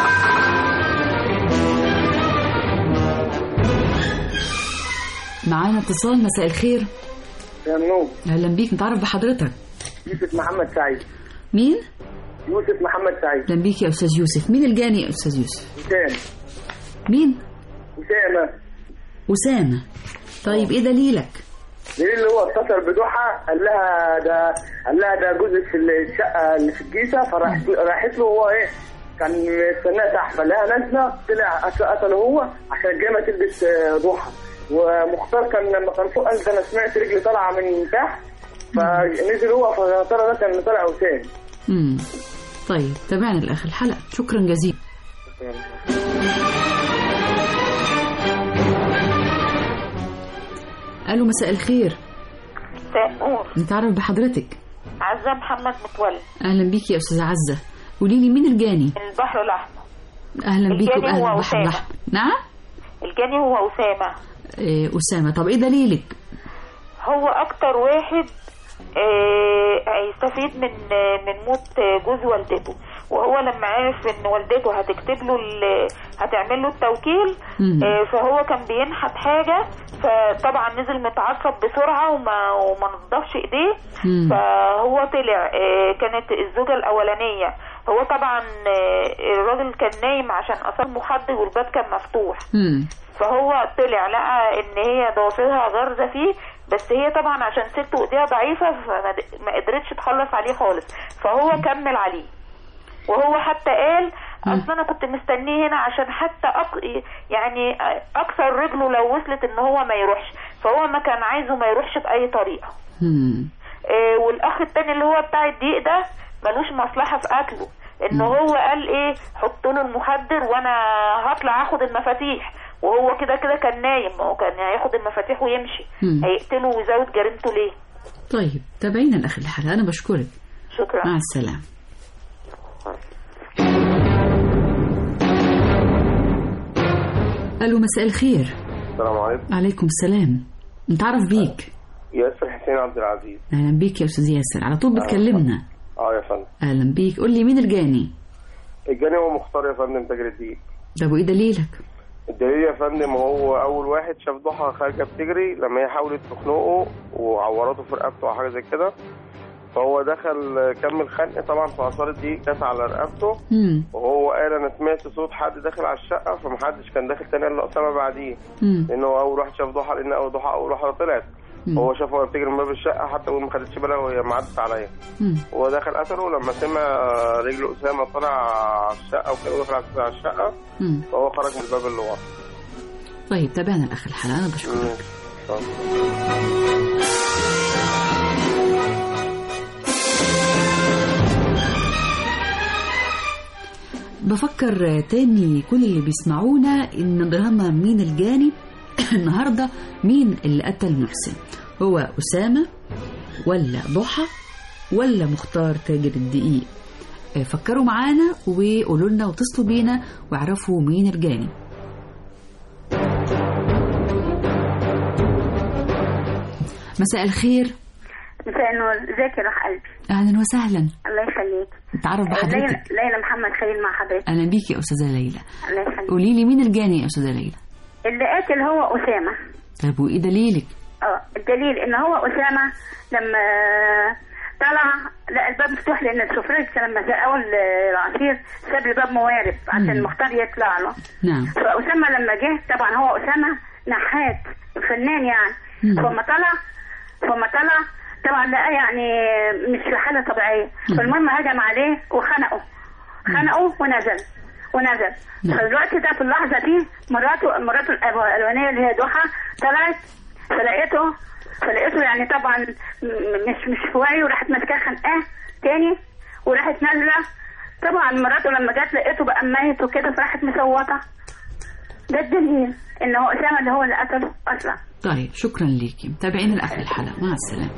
معانا اتصال مساء الخير يا منو أهلا بيك نتعرف بحضرتك يوسف محمد سعيد مين؟ يوسف محمد سعيد أهلا بيك يا أستاذ يوسف مين الجاني يا أستاذ يوسف؟ وسام مين؟ وسامة أسامة طيب إيه دليلك؟ دليل اللي هو اتصل بدوحة قال لها ده قال لها ده جوزك في الشقة اللي في الجيزة فراحت راحت له هو ايه كان مستناها تحت فلقاها نازلة طلع قتل- قتله هو عشان الجامعة تلبس آه، ضحى ومختار كان لما كان فوق قال ده انا سمعت رجلي طالعة من تحت فنزل هو فترى ده كان طالع وسام مم. طيب تابعنا لآخر الحلقة شكرا جزيلا ألو مساء الخير نور نتعرف بحضرتك عزة محمد متولي أهلا بيك يا أستاذة عزة قولي لي مين الجاني؟ البحر الأحمر أهلا بيك الجاني وأهلا هو بحر أسامة. الأحمر نعم؟ الجاني هو أسامة إيه أسامة طب إيه دليلك؟ هو أكتر واحد آه، هيستفيد من آه، من موت آه، جوز والدته وهو لما عرف ان والدته هتكتب له ال- هتعمل له التوكيل مم. آه، فهو كان بينحت حاجه فطبعا نزل متعصب بسرعه وما وما نضفش ايديه مم. فهو طلع آه، كانت الزوجه الاولانيه هو طبعا آه، الراجل كان نايم عشان اثار مخدر والباب كان مفتوح مم. فهو طلع لقى ان هي ضوافرها غارزه فيه بس هي طبعا عشان ست وايديها ضعيفه فما د- ما قدرتش تخلص عليه خالص فهو كمل عليه وهو حتى قال اصل انا كنت مستنيه هنا عشان حتى أق... يعني اكسر رجله لو وصلت ان هو ما يروحش فهو ما كان عايزه ما يروحش باي طريقه مم. آه، والاخ التاني اللي هو بتاع الدقيق ده ملوش مصلحه في قتله ان هو قال ايه حط له المخدر وانا هطلع اخد المفاتيح وهو كده كده كان نايم ما هو كان هياخد المفاتيح ويمشي مم. هيقتله ويزود جريمته ليه طيب تابعينا لآخر الحلقة أنا بشكرك شكرا مع السلامة ألو مساء الخير السلام عليكم عليكم السلام نتعرف بيك ياسر حسين عبد العزيز أهلا بيك يا أستاذ ياسر على طول بتكلمنا اه يا فندم أهلا بيك قول لي مين الجاني الجاني هو مختار يا فندم تاجر الدقيق طب وإيه دليلك الدليل يا فندم هو اول واحد شاف ضحى خارجه بتجري لما هي حاولت تخنقه وعورته في رقبته او حاجه زي كده فهو دخل كمل خنق طبعا في اثار الدقيق كانت على رقبته مم. وهو قال انا سمعت صوت حد داخل على الشقه فمحدش كان داخل تاني الا اسامه بعديه مم. لان هو اول واحد شاف ضحى لان اول ضحى اول واحده طلعت مم. هو شافها وهي بتجري من باب الشقه حتى وما خدتش بالها وهي معدت عليا مم. هو دخل قتله لما سمع رجل اسامه طلع على الشقه وكان داخل على الشقه مم. فهو خرج من الباب اللي ورا طيب تابعنا لآخر الحلقة أنا بشكرك بفكر تاني كل اللي بيسمعونا ان دراما مين الجاني النهارده مين اللي قتل محسن هو اسامه ولا ضحى ولا مختار تاجر الدقيق آه، فكروا معانا وقولوا لنا واتصلوا بينا واعرفوا مين الجاني مساء الخير مساء النور ازيك يا روح قلبي اهلا وسهلا الله يخليك نتعرف ليلى بحضرتك ليلى محمد خليل مع حضرتك اهلا بيكي يا استاذه ليلى الله يخليك قولي لي مين الجاني يا استاذه ليلى اللي قاتل هو اسامه طيب وايه دليلك اه الدليل ان هو اسامه لما طلع لقى الباب مفتوح لان السفرية لما سقوا العصير ساب الباب موارب عشان المختار يطلع له نعم فاسامه لما جه طبعا هو اسامه نحات فنان يعني مم. فما طلع فما طلع طبعا لقى يعني مش في حاله طبيعيه فالمهم هجم عليه وخنقه خنقه ونزل ونزل فالوقت ده في اللحظه دي مراته مراته الاولانيه اللي هي ضحى طلعت فلقيته فلقيته يعني طبعا م- مش مش في وعي وراحت ماسكاه خانقاه تاني وراحت نازله طبعا مراته لما جت لقيته بقى ميت وكده فراحت مصوته ده الدليل ان هو اسامه اللي هو اللي قتله اصلا طيب شكرا ليكي متابعين لاخر الحلقه مع السلامه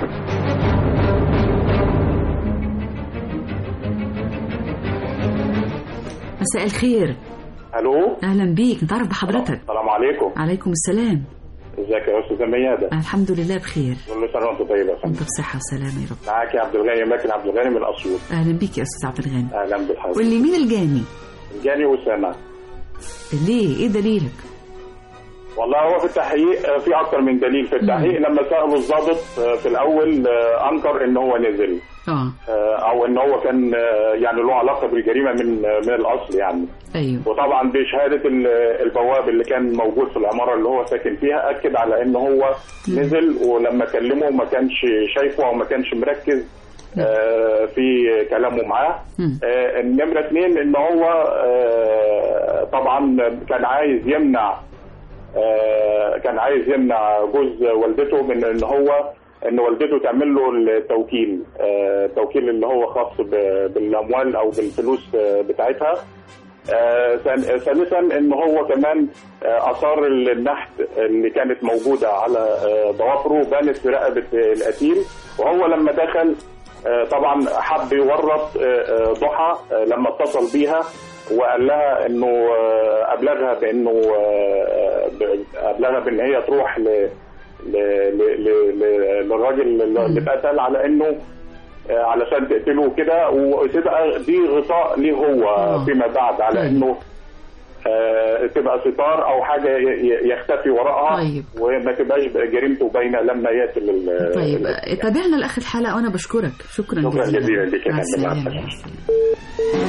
مساء الخير الو اهلا بيك نتعرف بحضرتك السلام عليكم عليكم السلام ازيك يا استاذه ميادة الحمد لله بخير كل سنه وانت طيبه يا فندم انت بصحه وسلامه يا رب معاك يا عبد الغني ماكن عبد الغني من اسيوط اهلا بيك يا استاذ عبد الغني اهلا بالحضرتك قول لي مين الجاني جاني اسامه ليه ايه دليلك والله هو في التحقيق آه، في اكتر من دليل في التحقيق لما سالوا الضابط آه، في الاول آه، انكر ان هو نزل اه آه، او ان هو كان آه، يعني له علاقه بالجريمه من آه، من الاصل يعني ايوه وطبعا بشهاده ال- البواب اللي كان موجود في العماره اللي هو ساكن فيها اكد على ان هو نزل ولما كلمه ما كانش شايفه او ما كانش مركز آه، في كلامه معاه آه، النمره اثنين ان هو آه، طبعا كان عايز يمنع آه، كان عايز يمنع جوز والدته من ان هو ان والدته تعمل له التوكيل آه، التوكيل اللي هو خاص ب- بالاموال او بالفلوس آه، بتاعتها آه، ثان- ثالثا ان هو كمان آه، اثار النحت اللي كانت موجوده على آه، ضوافره بانت في رقبه آه، القتيل وهو لما دخل آه، طبعا حب يورط آه، آه، ضحى آه، لما اتصل بيها وقال لها انه آه، ابلغها بانه آه، ب- ابلغها بان هي تروح ل ل- ل- ل- ل- للراجل اللي اتقتل على انه آه، علشان تقتله كده وتبقى دي غطاء ليه هو فيما بعد على انه آه، تبقى ستار او حاجه ي- ي- يختفي وراءها طيب. وما تبقاش جريمته باينه لما يقتل ال- طيب تابعنا لاخر الحلقه وانا بشكرك شكرا شكرا جزيلا جزيلا لك يا مع فندم مع السلامه السلامه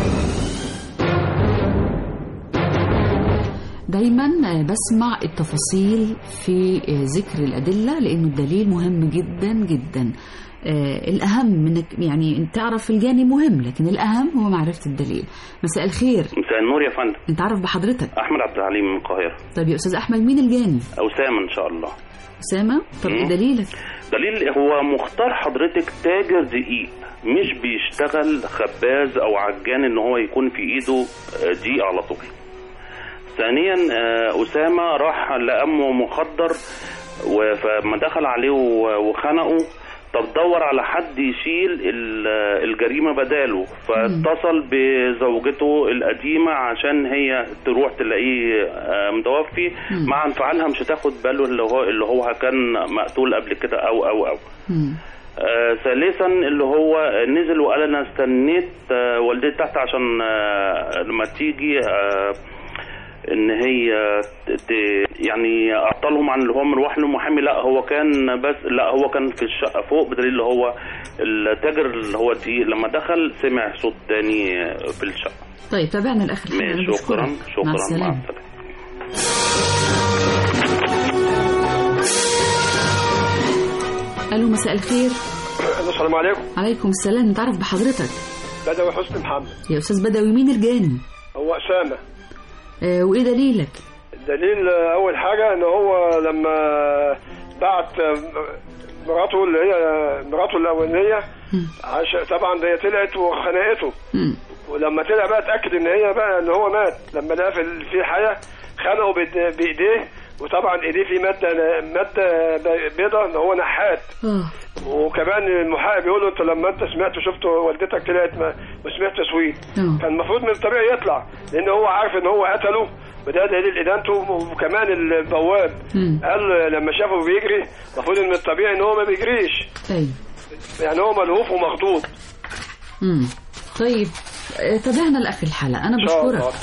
دايما آه، بسمع التفاصيل في آه، ذكر الأدلة لأنه الدليل مهم جدا جدا آه، الأهم منك يعني تعرف الجاني مهم لكن الأهم هو معرفة الدليل مساء الخير مساء النور يا فندم نتعرف بحضرتك احمد عبد العليم من القاهره طيب يا أستاذ أحمد مين الجاني اسامه ان شاء الله أسامة طب إيه مم. دليلك دليل هو مختار حضرتك تاجر دقيق مش بيشتغل خباز او عجان ان هو يكون في ايده آه، دقيق على طول ثانيا آه، اسامه راح لامه مخدر و- فما دخل عليه و- وخنقه طب دور على حد يشيل ال- الجريمه بداله فاتصل بزوجته القديمه عشان هي تروح تلاقيه آه، متوفي مع انفعالها مش هتاخد باله اللي هو اللي هو كان مقتول قبل كده او او او آه ثالثا اللي هو نزل وقال انا استنيت آه والدتي تحت عشان آه لما تيجي آه ان هي ت- يعني اعطلهم عن اللي هو مروح للمحامي لا هو كان بس لا هو كان في الشقه فوق بدليل اللي هو التاجر اللي هو دي لما دخل سمع صوت تاني في الشقه طيب تابعنا لاخر الحلقة أنا ماشي شكرا بشكرك شكرا مع مع السلامة السلامه ألو مساء الخير السلام عليكم عليكم السلام نتعرف بحضرتك بدوي حسني محمد يا أستاذ بدوي مين الجاني هو اسامه آه وإيه دليلك الدليل آه، اول حاجه ان هو لما بعت آه، مراته اللي هي مراته الاولانيه عشان طبعا هي طلعت وخنقته ولما طلع بقى اتاكد ان هي بقى ان هو مات لما لقى في في حياه خنقه بإيد- بايديه وطبعا ايديه في ماده ماده بيضه ان هو نحات وكمان المحقق بيقول له انت لما انت سمعت شفت والدتك طلعت ما- وسمعت تصويت كان المفروض من الطبيعي يطلع لان هو عارف ان هو قتله وده دليل ادانته وكمان البواب قال لما شافه بيجري المفروض ان الطبيعي ان هو ما بيجريش طيب يعني هو ملهوف ومخضوض امم طيب آه، تابعنا لاخر الحلقه انا إن شاء بشكرك الله.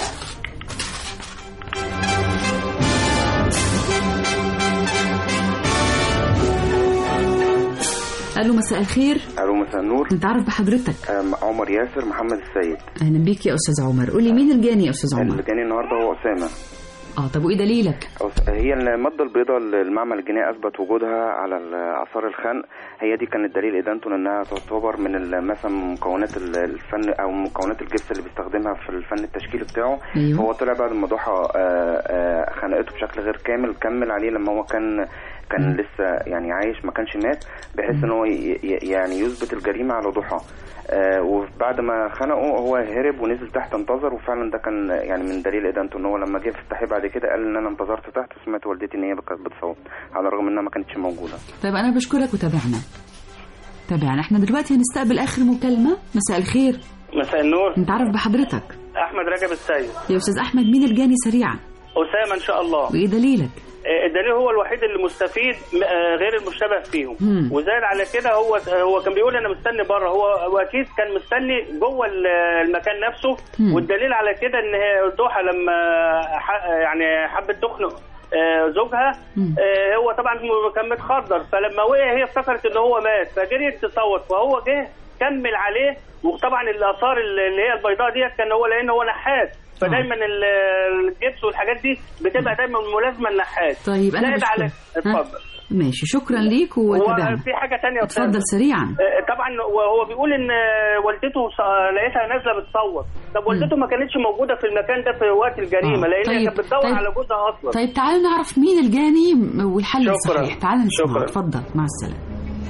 الو مساء الخير الو مساء النور نتعرف بحضرتك أم، عمر ياسر محمد السيد اهلا بيك يا استاذ عمر قولي مين الجاني يا استاذ عمر اللي جاني النهارده هو اسامه اه طب وايه دليلك أس- هي الماده البيضاء اللي المعمل الجنائي اثبت وجودها على ال- اثار الخنق هي دي كانت دليل ادانته لانها تعتبر من ال- مثلا مكونات ال- الفن او مكونات الجبس اللي بيستخدمها في الفن التشكيلي بتاعه أيوه. هو طلع بعد ما ضحى آه، آه، خنقته بشكل غير كامل كمل عليه لما هو كان كان لسه يعني عايش ما كانش مات بحيث ان هو ي- ي- يعني يثبت الجريمه على ضحى آه، وبعد ما خنقه هو هرب ونزل تحت انتظر وفعلا ده كان يعني من دليل ادانته ان هو لما جه في التحقيق بعد كده قال ان انا انتظرت تحت وسمعت والدتي ان هي كانت بتصوت على الرغم انها ما كانتش موجوده طيب انا بشكرك وتابعنا تابعنا احنا دلوقتي هنستقبل اخر مكالمه مساء الخير مساء النور نتعرف بحضرتك احمد رجب السيد يا استاذ احمد مين الجاني سريعا اسامه ان شاء الله وايه دليلك آه، الدليل هو الوحيد اللي مستفيد م- آه، غير المشتبه فيهم مم. وزاد على كده هو هو كان بيقول انا مستني بره هو هو اكيد كان مستني جوه ال- المكان نفسه مم. والدليل على كده ان هي ضحى لما ح- يعني حبت تخنق آه، زوجها آه، هو طبعا كان متخدر فلما وقع هي افتكرت ان هو مات فجريت تصوت فهو جه كمل عليه وطبعا الاثار اللي هي البيضاء ديت كان هو لان هو نحات فدايما ال- الجبس والحاجات دي بتبقى دايما ملازمه النحات طيب انا زائد على بشكرك ها؟ اتفضل ماشي شكرا ليك وتابعنا وفي حاجه تانية يا أستاذ. اتفضل سريعا آه، طبعا وهو بيقول ان آه، والدته ص- لقيتها نازله بتصوت طب والدته ما كانتش موجوده في المكان ده في وقت الجريمه آه. لان هي طيب، كانت بتدور طيب. على جوزها اصلا طيب تعالوا نعرف مين الجاني والحل شكراً. الصحيح تعالوا نسمع شكراً. اتفضل مع السلامه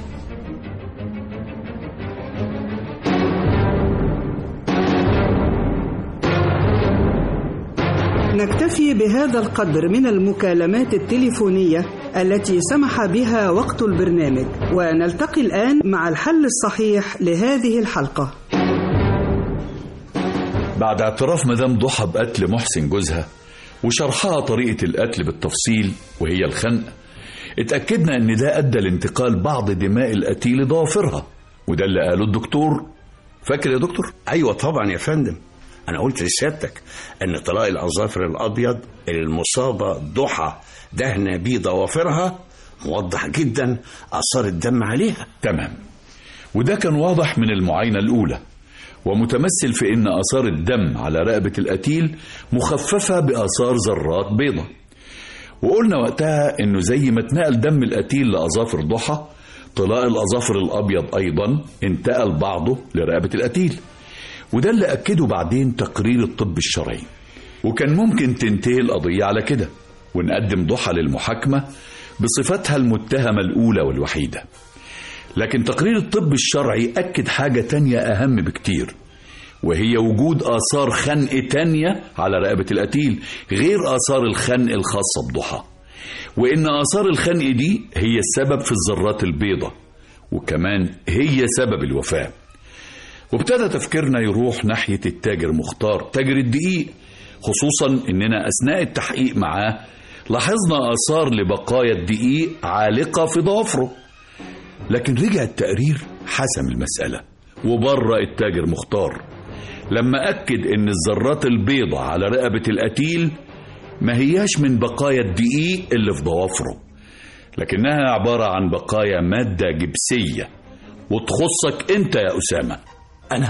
نكتفي بهذا القدر من المكالمات التليفونية التي سمح بها وقت البرنامج ونلتقي الآن مع الحل الصحيح لهذه الحلقة بعد اعتراف مدام ضحى بقتل محسن جوزها وشرحها طريقة القتل بالتفصيل وهي الخنق اتأكدنا ان ده ادى لانتقال بعض دماء القتيل لضوافرها وده اللي قاله الدكتور فاكر يا دكتور؟ ايوه طبعا يا فندم انا قلت لسيادتك ان طلاق الاظافر الابيض المصابه ضحى دهن بيه ضوافرها موضح جدا اثار الدم عليها تمام وده كان واضح من المعاينة الأولى ومتمثل في إن آثار الدم على رقبة القتيل مخففة بآثار ذرات بيضة وقلنا وقتها إنه زي ما اتنقل دم القتيل لأظافر ضحى طلاء الأظافر الأبيض أيضا انتقل بعضه لرقبة القتيل وده اللي أكده بعدين تقرير الطب الشرعي وكان ممكن تنتهي القضية على كده ونقدم ضحى للمحاكمة بصفتها المتهمة الأولى والوحيدة لكن تقرير الطب الشرعي أكد حاجة تانية أهم بكتير وهي وجود آثار خنق تانية على رقبة القتيل غير آثار الخنق الخاصة بضحى وإن آثار الخنق دي هي السبب في الذرات البيضة وكمان هي سبب الوفاة وابتدى تفكيرنا يروح ناحية التاجر مختار تاجر الدقيق خصوصا إننا أثناء التحقيق معاه لاحظنا آثار لبقايا الدقيق عالقة في ضوافره لكن رجع التقرير حسم المسألة وبرأ التاجر مختار لما أكد إن الذرات البيضة على رقبة القتيل ما هياش من بقايا الدقيق اللي في ضوافره لكنها عبارة عن بقايا مادة جبسية وتخصك أنت يا أسامة أنا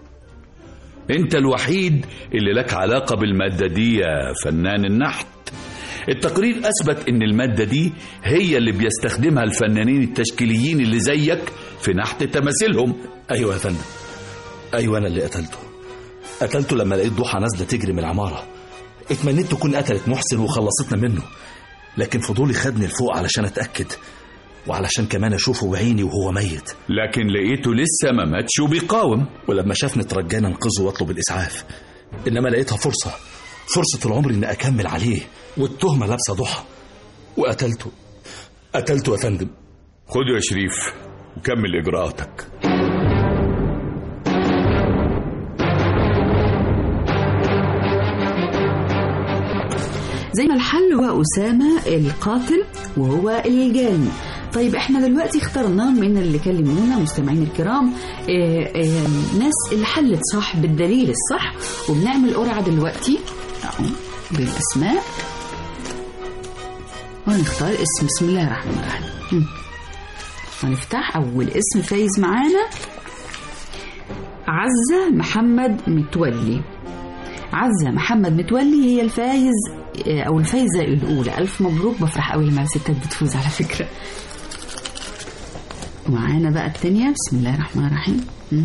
أنت الوحيد اللي لك علاقة بالمادة دي يا فنان النحت التقرير أثبت إن المادة دي هي اللي بيستخدمها الفنانين التشكيليين اللي زيك في نحت تماثيلهم ايوه يا فندم ايوه انا اللي قتلته قتلته لما لقيت ضحى نازله تجري من العماره اتمنيت تكون قتلت محسن وخلصتنا منه لكن فضولي خدني لفوق علشان اتاكد وعلشان كمان اشوفه بعيني وهو ميت لكن لقيته لسه ما ماتش وبيقاوم ولما شافني اترجاني انقذه واطلب الاسعاف انما لقيتها فرصه فرصه العمر اني اكمل عليه والتهمه لابسه ضحى وقتلته قتلته يا فندم خده يا شريف وكمل إجراءاتك زي ما الحل هو أسامة القاتل وهو الجاني طيب احنا دلوقتي اخترنا من اللي كلمونا مستمعين الكرام اه اه ناس اللي حلت صح بالدليل الصح وبنعمل قرعة دلوقتي اهو بالاسماء ونختار اسم بسم الله الرحمن الرحيم هنفتح اول اسم فايز معانا عزة محمد متولي عزة محمد متولي هي الفايز او الفايزة الاولى الف مبروك بفرح قوي لما الستات بتفوز على فكرة ومعانا بقى التانية بسم الله الرحمن الرحيم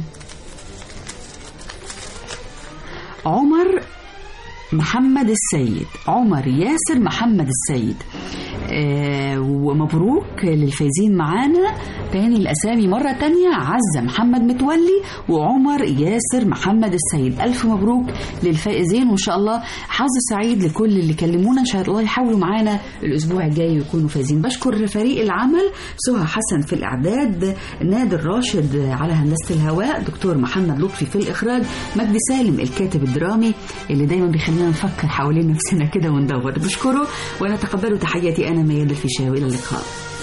عمر محمد السيد عمر ياسر محمد السيد آه ومبروك للفايزين معانا تاني الأسامي مرة تانية عزة محمد متولي وعمر ياسر محمد السيد ألف مبروك للفائزين وإن شاء الله حظ سعيد لكل اللي كلمونا إن شاء الله يحاولوا معانا الأسبوع الجاي يكونوا فايزين بشكر فريق العمل سهى حسن في الإعداد نادر راشد على هندسة الهواء دكتور محمد لطفي في الإخراج مجدي سالم الكاتب الدرامي اللي دايما بيخلينا نفكر حوالين نفسنا كده وندور بشكره ونتقبل تحياتي أنا ميادة الفيشاوي إلى اللقاء